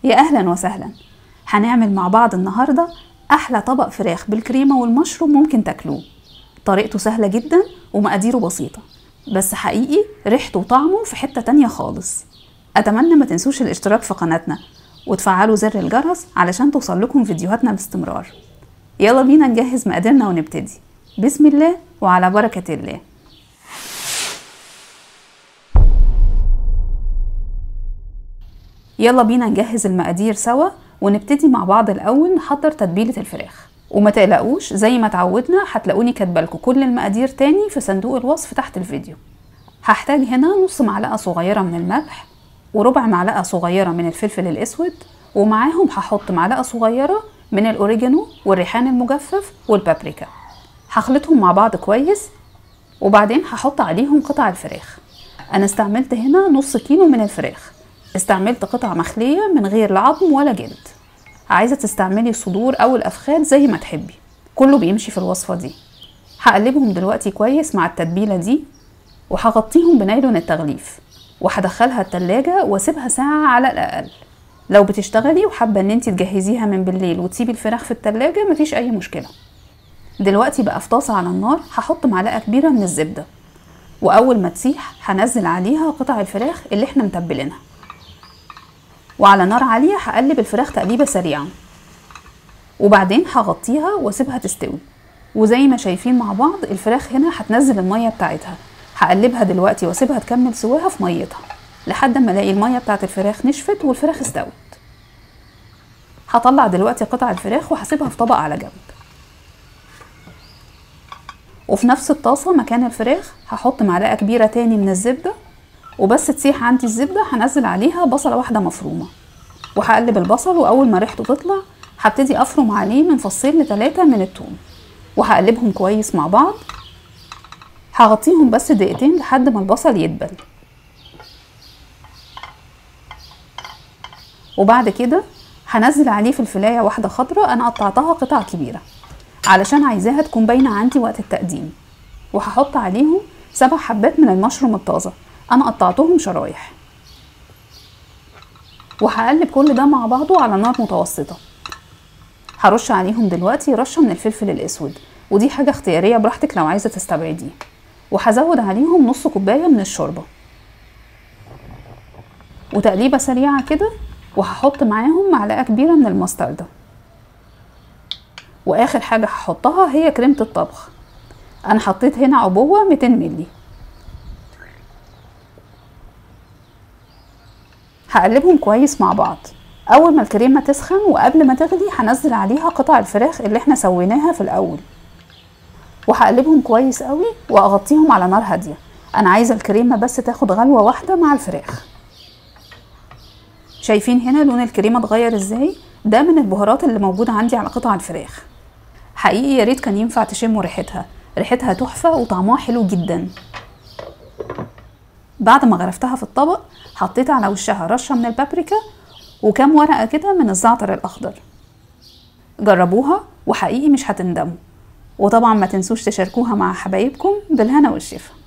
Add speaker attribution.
Speaker 1: يا أهلا وسهلا هنعمل مع بعض النهاردة أحلى طبق فراخ بالكريمة والمشروم ممكن تاكلوه طريقته سهلة جدا ومقاديره بسيطة بس حقيقي ريحته وطعمه في حتة تانية خالص أتمنى ما تنسوش الاشتراك في قناتنا وتفعلوا زر الجرس علشان توصل لكم فيديوهاتنا باستمرار يلا بينا نجهز مقاديرنا ونبتدي بسم الله وعلى بركة الله يلا بينا نجهز المقادير سوا ونبتدي مع بعض الأول نحضر تتبيلة الفراخ وما تقلقوش زي ما اتعودنا هتلاقوني كاتبالكوا كل المقادير تاني في صندوق الوصف تحت الفيديو هحتاج هنا نص معلقة صغيرة من الملح وربع معلقة صغيرة من الفلفل الأسود ومعاهم هحط معلقة صغيرة من الأوريجانو والريحان المجفف والبابريكا هخلطهم مع بعض كويس وبعدين هحط عليهم قطع الفراخ أنا استعملت هنا نص كيلو من الفراخ استعملت قطع مخلية من غير لا عظم ولا جلد عايزة تستعملي الصدور أو الأفخاد زي ما تحبي كله بيمشي في الوصفة دي هقلبهم دلوقتي كويس مع التتبيلة دي وهغطيهم بنايلون التغليف وهدخلها التلاجة واسيبها ساعة على الأقل لو بتشتغلي وحابة ان انتي تجهزيها من بالليل وتسيبي الفراخ في التلاجة مفيش أي مشكلة دلوقتي بقى في طاسة على النار هحط معلقة كبيرة من الزبدة وأول ما تسيح هنزل عليها قطع الفراخ اللي احنا متبلينها وعلى نار عالية هقلب الفراخ تقليبة سريعة وبعدين هغطيها واسيبها تستوي وزي ما شايفين مع بعض الفراخ هنا هتنزل المية بتاعتها هقلبها دلوقتي واسيبها تكمل سواها في ميتها لحد ما الاقي المية بتاعت الفراخ نشفت والفراخ استوت هطلع دلوقتي قطع الفراخ وهسيبها في طبق على جنب وفي نفس الطاسة مكان الفراخ هحط معلقة كبيرة تاني من الزبدة وبس تسيح عندي الزبدة هنزل عليها بصلة واحدة مفرومة وهقلب البصل وأول ما ريحته تطلع هبتدي أفرم عليه من فصين لتلاتة من التوم وهقلبهم كويس مع بعض هغطيهم بس دقيقتين لحد ما البصل يدبل وبعد كده هنزل عليه فلفلاية واحدة خضراء أنا قطعتها قطع كبيرة علشان عايزاها تكون باينة عندي وقت التقديم وهحط عليهم سبع حبات من المشروم الطازة أنا قطعتهم شرايح وهقلب كل ده مع بعضه على نار متوسطة هرش عليهم دلوقتي رشة من الفلفل الأسود ودي حاجة اختيارية براحتك لو عايزة تستبعديه وهزود عليهم نص كوباية من الشوربة وتقليبة سريعة كده وهحط معاهم معلقة كبيرة من المستردة واخر حاجة هحطها هي كريمة الطبخ انا حطيت هنا عبوة 200 ملي هقلبهم كويس مع بعض اول ما الكريمة تسخن وقبل ما تغلي هنزل عليها قطع الفراخ اللي احنا سويناها في الاول وهقلبهم كويس قوي واغطيهم على نار هادية انا عايزة الكريمة بس تاخد غلوة واحدة مع الفراخ شايفين هنا لون الكريمة اتغير ازاي ده من البهارات اللي موجودة عندي على قطع الفراخ حقيقي يا ريت كان ينفع تشموا ريحتها ريحتها تحفة وطعمها حلو جدا بعد ما غرفتها في الطبق حطيت على وشها رشة من البابريكا وكام ورقة كده من الزعتر الأخضر جربوها وحقيقي مش هتندموا وطبعا ما تنسوش تشاركوها مع حبايبكم بالهنا والشفا